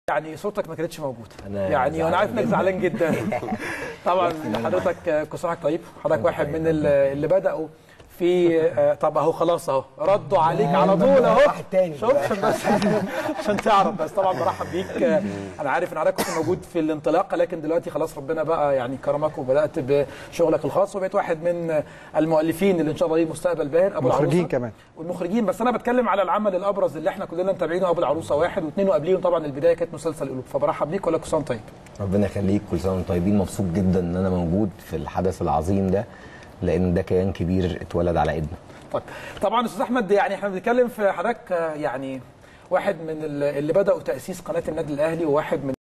يعني صورتك ما كانتش موجوده أنا يعني وانا عارف انك زعلان جدا طبعا حضرتك كل سنه وأنت طيب حضرتك واحد من اللي اللي بداوا في آه، طب اهو خلاص اهو ردوا عليك على طول اهو واحد تاني شوف عشان بس عشان تعرف بس طبعا برحب بيك آه، انا عارف ان حضرتك كنت موجود في الانطلاقه لكن دلوقتي خلاص ربنا بقى يعني كرمك وبدات بشغلك الخاص وبقيت واحد من المؤلفين اللي ان شاء الله ليه مستقبل باهر ابو مخرجين العروسة. كمان. والمخرجين بس انا بتكلم على العمل الابرز اللي احنا كلنا متابعينه ابو العروسه واحد واثنين وقبليهم طبعا البدايه كانت مسلسل قلوب فبرحب بيك ولا كل سنه وأنت طيب ربنا يخليك كل سنه وانتم طيبين مبسوط جدا ان انا موجود في الحدث العظيم ده لان ده كيان كبير اتولد على ايدنا طيب طبعا استاذ احمد يعني احنا بنتكلم في حضرتك آه، يعني واحد من ال- اللي بداوا تاسيس قناه النادي الاهلي وواحد من